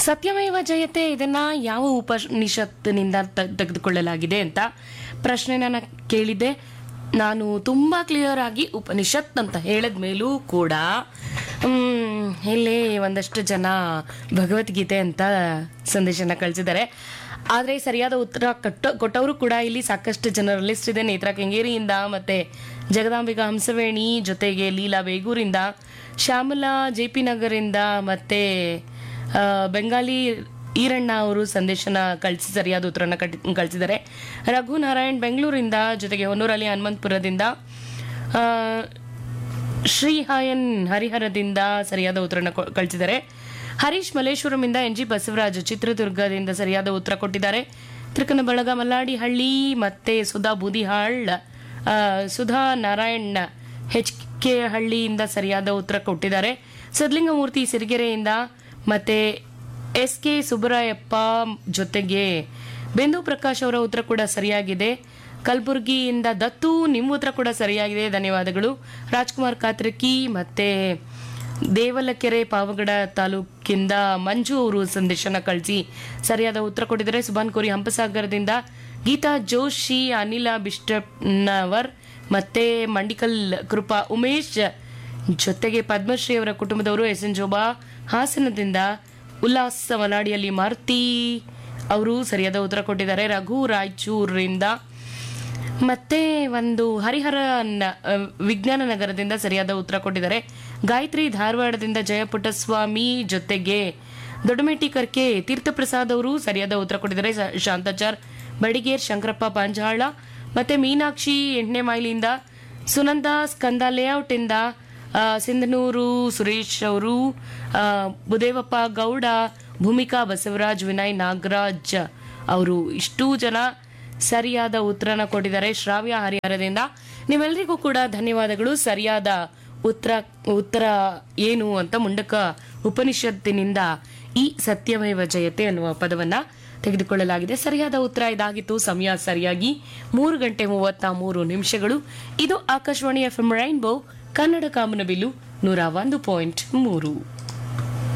ಸತ್ಯಮೇವ ಜಯತೆ ಇದನ್ನ ಯಾವ ಉಪನಿಷತ್ತಿನಿಂದ ತ- ತೆಗೆದುಕೊಳ್ಳಲಾಗಿದೆ ಅಂತ ಪ್ರಶ್ನೆ ನಾನು ಕೇಳಿದ್ದೆ ನಾನು ತುಂಬಾ ಕ್ಲಿಯರ್ ಆಗಿ ಉಪನಿಷತ್ ಅಂತ ಹೇಳಿದ ಮೇಲೂ ಕೂಡ ಮ್, ಇಲ್ಲಿ ಒಂದಷ್ಟು ಜನ ಭಗವದ್ಗೀತೆ ಅಂತ ಸಂದೇಶನ ಕಳಿಸಿದ್ದಾರೆ ಆದರೆ ಸರಿಯಾದ ಉತ್ತರ ಕಟ್ಟ ಕೊಟ್ಟವರು ಕೂಡ ಇಲ್ಲಿ ಸಾಕಷ್ಟು ಜನರ ಲಿಸ್ಟ್ ಇದೆ ನೇತ್ರ ಕೆಂಗೇರಿಯಿಂದ ಮತ್ತೆ ಜಗದಾಂಬಿಕಾ ಹಂಸವೇಣಿ ಜೊತೆಗೆ ಲೀಲಾ ಬೇಗೂರಿಂದ ಶ್ಯಾಮಲಾ ಜೆ ಪಿ ನಗರಿಂದ ಮತ್ತೆ ಆ, ಬೆಂಗಾಲಿ ಈರಣ್ಣ ಅವರು ಸಂದೇಶನ ಕಳಿಸಿ ಸರಿಯಾದ ಉತ್ತರನ ಕಟ್ಟಿ- ಕಳಿಸಿದ್ದಾರೆ ರಘು ನಾರಾಯಣ್ ಬೆಂಗಳೂರಿಂದ ಜೊತೆಗೆ ಹೊನ್ನೂರಲ್ಲಿ ಹನುಮಂತಪುರದಿಂದ ಆ, ಶ್ರೀಹಾಯನ್ ಹರಿಹರದಿಂದ ಸರಿಯಾದ ಉತ್ತರನ ಕೊ- ಕಳಿಸಿದ್ದಾರೆ ಹರೀಶ್ ಮಲ್ಲೇಶ್ವರಮಿಂದ ಎನ್ ಜಿ ಬಸವರಾಜ್ ಚಿತ್ರದುರ್ಗದಿಂದ ಸರಿಯಾದ ಉತ್ತರ ಕೊಟ್ಟಿದ್ದಾರೆ ತ್ರಿಕನಬಳಗ ಮಲ್ಲಾಡಿಹಳ್ಳಿ ಮತ್ತೆ ಸುಧಾ ಬೂದಿಹಾಳ್ ಆ, ಸುಧಾ ನಾರಾಯಣ್ ಹೆಚ್ ಕೆ ಹಳ್ಳಿಯಿಂದ ಸರಿಯಾದ ಉತ್ತರ ಕೊಟ್ಟಿದ್ದಾರೆ ಸದ್ಲಿಂಗಮೂರ್ತಿ ಸಿರಿಗೆರೆಯಿಂದ ಮತ್ತೆ ಎಸ್ ಕೆ ಸುಬ್ಬರಾಯಪ್ಪ ಜೊತೆಗೆ ಬಿಂದು ಪ್ರಕಾಶ್ ಅವರ ಉತ್ತರ ಕೂಡ ಸರಿಯಾಗಿದೆ ಕಲಬುರಗಿಯಿಂದ ದತ್ತು ನಿಮ್ಮ ಉತ್ತರ ಕೂಡ ಸರಿಯಾಗಿದೆ ಧನ್ಯವಾದಗಳು ರಾಜ್ಕುಮಾರ್ ಕಾತ್ರಕಿ ಮತ್ತೆ ದೇವಲಕೆರೆ ಪಾವಗಡ ತಾಲೂಕಿಂದ ಮಂಜು ಅವರು ಸಂದೇಶನ ಕಳಿಸಿ ಸರಿಯಾದ ಉತ್ತರ ಕೊಟ್ಟಿದ್ದಾರೆ ಸುಭಾನ್ ಕೋರಿ ಹಂಪಸಾಗರದಿಂದ ಗೀತಾ ಜೋಶಿ ಅನಿಲ ಬಿಷ್ಟಪ್ನವರ್ ಮತ್ತೆ ಮಂಡಿಕಲ್ ಕೃಪಾ ಉಮೇಶ್ ಜೊತೆಗೆ ಪದ್ಮಶ್ರೀ ಅವರ ಕುಟುಂಬದವರು ಎಸ್ ಎನ್ ಜೋಬಾ ಹಾಸನದಿಂದ ಉಲ್ಲಾಸ್ ಮಲಾಡಿಯಲ್ಲಿ ಮಾರುತಿ ಅವರು ಸರಿಯಾದ ಉತ್ತರ ಕೊಟ್ಟಿದ್ದಾರೆ ರಘು ರಾಯಚೂರಿಂದ ಮತ್ತೆ ಒಂದು ಹರಿಹರ ನ- ಆ, ವಿಜ್ಞಾನ ನಗರದಿಂದ ಸರಿಯಾದ ಉತ್ತರ ಕೊಟ್ಟಿದ್ದಾರೆ ಗಾಯತ್ರಿ ಧಾರವಾಡದಿಂದ ಜಯಪುಟ್ಟಸ್ವಾಮಿ ಜೊತೆಗೆ ದೊಡ್ಡಮೇಟಿ ಕರ್ಕೆ ತೀರ್ಥಪ್ರಸಾದ್ ಅವರು ಸರಿಯಾದ ಉತ್ತರ ಕೊಟ್ಟಿದ್ದಾರೆ ಸ- ಶಾಂತಾಚಾರ್ ಬಡಿಗೇರ್ ಶಂಕರಪ್ಪ ಪಾಂಜಾಳ ಮತ್ತೆ ಮೀನಾಕ್ಷಿ ಎಂಟನೇ ಮೈಲಿಂದ ಸುನಂದ ಸ್ಕಂದ ಲೇಔಟ್ ಇಂದ ಆ, ಸಿಂಧನೂರು ಸುರೇಶ್ ಅವರು ಆ, ಬುದೇವಪ್ಪ ಗೌಡ ಭೂಮಿಕಾ ಬಸವರಾಜ್ ವಿನಯ್ ನಾಗರಾಜ್ ಅವರು ಇಷ್ಟೂ ಜನ ಸರಿಯಾದ ಉತ್ತರನ ಕೊಟ್ಟಿದ್ದಾರೆ ಶ್ರಾವ್ಯ ಹರಿಹರದಿಂದ ನಿಮ್ಮೆಲ್ಲರಿಗೂ ಕೂಡ ಧನ್ಯವಾದಗಳು ಸರಿಯಾದ ಉತ್ತರ ಉತ್ತರ ಏನು ಅಂತ ಮುಂಡಕ ಉಪನಿಷತ್ತಿನಿಂದ ಈ ಸತ್ಯಮೇವ ಜಯತೆ ಅನ್ನುವ ಪದವನ್ನ ತೆಗೆದುಕೊಳ್ಳಲಾಗಿದೆ ಸರಿಯಾದ ಉತ್ತರ ಇದಾಗಿತ್ತು ಸಮಯ ಸರಿಯಾಗಿ ಮೂರು ಗಂಟೆ ಮೂವತ್ತ ಮೂರು ನಿಮಿಷಗಳು ಇದು Akashvani F M Rainbow Kannada ಕಾಮನಬಿಲ್ಲು ನೂರ ಒಂದು ಪಾಯಿಂಟ್ ಮೂರು